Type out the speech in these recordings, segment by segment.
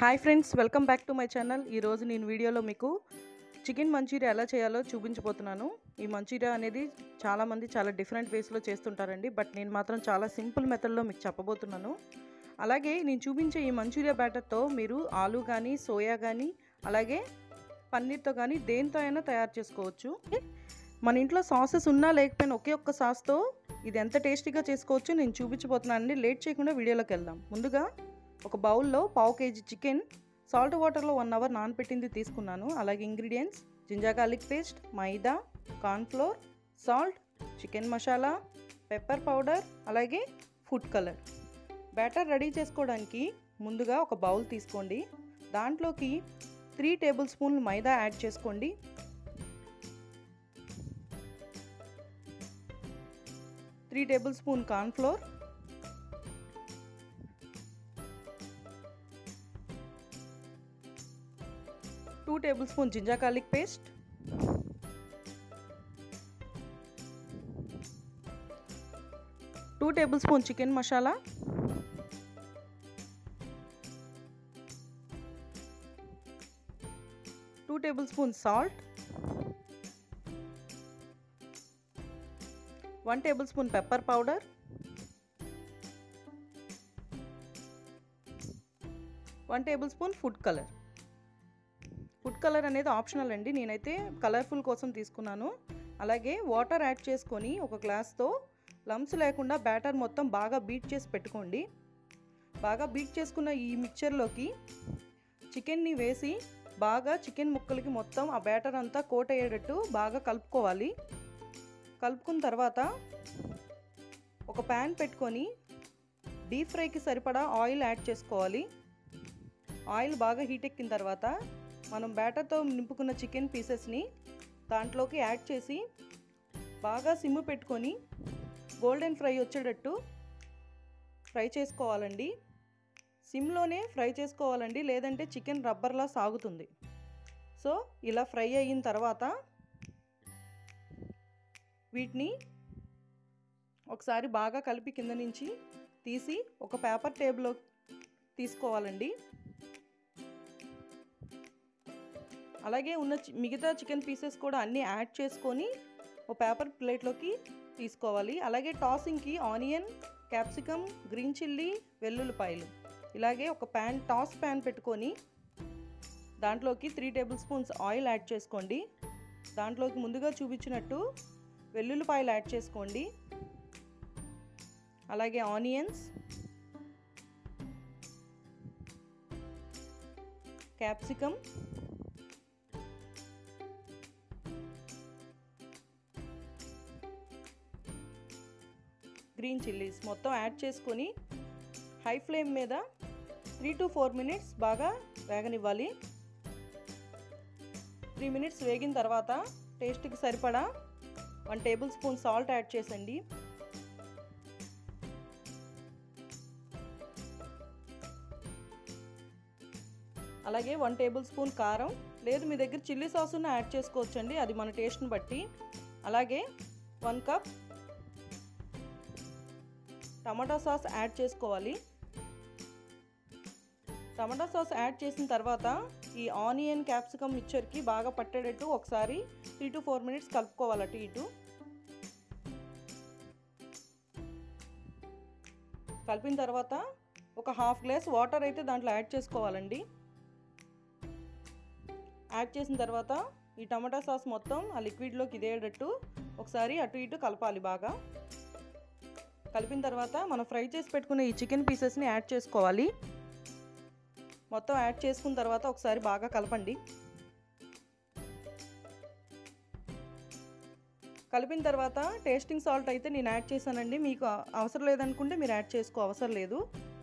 hi friends welcome back to my channel ఈరోజు నేను వీడియోలో మీకు చికెన్ మంచూరియా ఎలా చేయాలో చూపించబోతున్నాను ఈ మంచూరియా అనేది చాలామంది చాలా డిఫరెంట్ వేస్లో చేస్తుంటారండి బట్ నేను మాత్రం చాలా సింపుల్ మెథడ్లో మీకు చెప్పబోతున్నాను అలాగే నేను చూపించే ఈ మంచూరియా బ్యాటర్తో మీరు ఆలు కానీ సోయా కానీ అలాగే పన్నీర్తో కానీ దేంతో అయినా తయారు చేసుకోవచ్చు మన ఇంట్లో సాసెస్ ఉన్నా లేకపోయినా ఒకే ఒక్క సాస్తో ఇది ఎంత టేస్టీగా చేసుకోవచ్చు నేను చూపించబోతున్నానండి లేట్ చేయకుండా వీడియోలోకి వెళ్దాం ముందుగా ఒక బౌల్లో పావు కేజీ చికెన్ సాల్ట్ వాటర్లో వన్ అవర్ నానబెట్టింది తీసుకున్నాను అలాగే ingredients ginger garlic paste maida cornflour salt chicken masala pepper powder అలాగే ఫుడ్ కలర్ బ్యాటర్ రెడీ చేసుకోవడానికి ముందుగా ఒక బౌల్ తీసుకోండి దాంట్లోకి త్రీ టేబుల్ స్పూన్లు మైదా యాడ్ చేసుకోండి three table spoon cornflour two table spoon ginger garlic paste two table spoon chicken masala two table spoon salt one table spoon pepper powder one table spoon food colour food colour అనేది optional అండి నేనైతే colourful కోసం తీసుకున్నాను అలాగే water add చేసుకొని ఒక గ్లాస్తో lumps లేకుండా బ్యాటర్ మొత్తం బాగా బీట్ చేసి పెట్టుకోండి బాగా బీట్ చేసుకున్న ఈ మిక్చర్లోకి చికెన్ని వేసి బాగా చికెన్ ముక్కలకి మొత్తం ఆ బ్యాటర్ అంతా కోట్ అయ్యేటట్టు బాగా కలుపుకోవాలి కలుపుకున్న తర్వాత ఒక ప్యాన్ పెట్టుకొని డీప్ ఫ్రైకి సరిపడా ఆయిల్ యాడ్ చేసుకోవాలి ఆయిల్ బాగా హీట్ ఎక్కిన తర్వాత మనం బ్యాటర్తో నింపుకున్న చికెన్ పీసెస్ని దాంట్లోకి యాడ్ చేసి బాగా సిమ్ము పెట్టుకొని గోల్డెన్ ఫ్రై వచ్చేటట్టు ఫ్రై చేసుకోవాలండి సిమ్లోనే ఫ్రై చేసుకోవాలండి లేదంటే చికెన్ రబ్బర్లా సాగుతుంది సో ఇలా ఫ్రై అయిన తర్వాత వీటిని ఒకసారి బాగా కలిపి కింద నుంచి తీసి ఒక పేపర్ టేబుల్లో తీసుకోవాలండి అలాగే ఉన్న మిగతా చికెన్ పీసెస్ కూడా అన్నీ యాడ్ చేసుకొని ఒక పేపర్ ప్లేట్లోకి తీసుకోవాలి అలాగే టాసింగ్కి ఆనియన్ క్యాప్సికమ్ గ్రీన్ చిల్లీ వెల్లుల్లిపాయలు ఇలాగే ఒక ప్యాన్ టాస్ ప్యాన్ పెట్టుకొని దాంట్లోకి three table spoons oil add చేసుకోండి దాంట్లోకి ముందుగా చూపించినట్టు వెల్లుల్లిపాయలు యాడ్ చేసుకోండి అలాగే ఆనియన్స్ క్యాప్సికమ్ గ్రీన్ చిల్లీస్ మొత్తం యాడ్ చేసుకొని హై ఫ్లేమ్ మీద త్రీ టు ఫోర్ మినిట్స్ బాగా వేగనివ్వాలి త్రీ మినిట్స్ వేగిన తర్వాత టేస్ట్కి సరిపడా one table spoon salt add చేసండి అలాగే వన్ టేబుల్ స్పూన్ కారం లేదు మీ దగ్గర చిల్లీ సాసును యాడ్ చేసుకోవచ్చండి అది మన టేస్ట్ని బట్టి అలాగే one cup tomato sauce add చేసుకోవాలి టమాటా సాస్ యాడ్ చేసిన తర్వాత ఈ ఆనియన్ క్యాప్సికమ్ మిక్చర్కి బాగా పట్టేటట్టు ఒకసారి త్రీ టు ఫోర్ మినిట్స్ కలుపుకోవాలి అటు ఇటు కలిపిన తర్వాత ఒక హాఫ్ గ్లాస్ వాటర్ అయితే దాంట్లో యాడ్ చేసుకోవాలండి యాడ్ చేసిన తర్వాత ఈ టమాటా సాస్ మొత్తం ఆ లిక్విడ్లోకి ఇదేటట్టు ఒకసారి అటు ఇటు కలపాలి బాగా కలిపిన తర్వాత మనం ఫ్రై చేసి పెట్టుకున్న ఈ చికెన్ పీసెస్ని యాడ్ చేసుకోవాలి మొత్తం యాడ్ చేసుకున్న తర్వాత ఒకసారి బాగా కలపండి కలిపిన తర్వాత టేస్టింగ్ సాల్ట్ అయితే నేను యాడ్ చేశానండి మీకు అవసరం లేదనుకుంటే మీరు యాడ్ చేసుకో అవసరం లేదు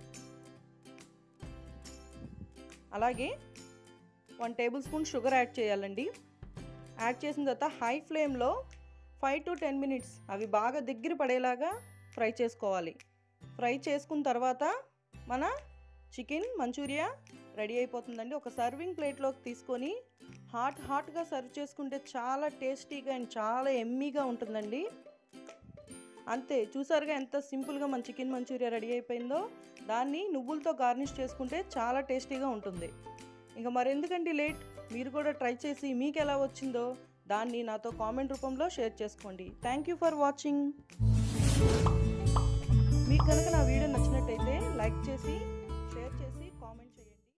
అలాగే one table spoon sugar add చేయాలండి యాడ్ చేసిన తర్వాత హై ఫ్లేమ్లో ఫైవ్ టు టెన్ మినిట్స్ అవి బాగా దగ్గర పడేలాగా ఫ్రై చేసుకోవాలి ఫ్రై చేసుకున్న తర్వాత మన చికెన్ మంచూరియా రెడీ అయిపోతుందండి ఒక సర్వింగ్ ప్లేట్లోకి తీసుకొని హాట్ హాట్గా సర్వ్ చేసుకుంటే చాలా టేస్టీగా అండ్ చాలా ఎమ్మీగా ఉంటుందండి అంతే చూసారుగా ఎంత సింపుల్గా మన చికెన్ మంచూరియా రెడీ అయిపోయిందో దాన్ని నువ్వులతో గార్నిష్ చేసుకుంటే చాలా టేస్టీగా ఉంటుంది ఇంకా మరెందుకండి లేట్ మీరు కూడా ట్రై చేసి మీకు ఎలా వచ్చిందో దాన్ని నాతో కామెంట్ రూపంలో షేర్ చేసుకోండి థ్యాంక్ యూ ఫర్ వాచింగ్ మీకు కనుక నా వీడియో నచ్చినట్టయితే లైక్ చేసి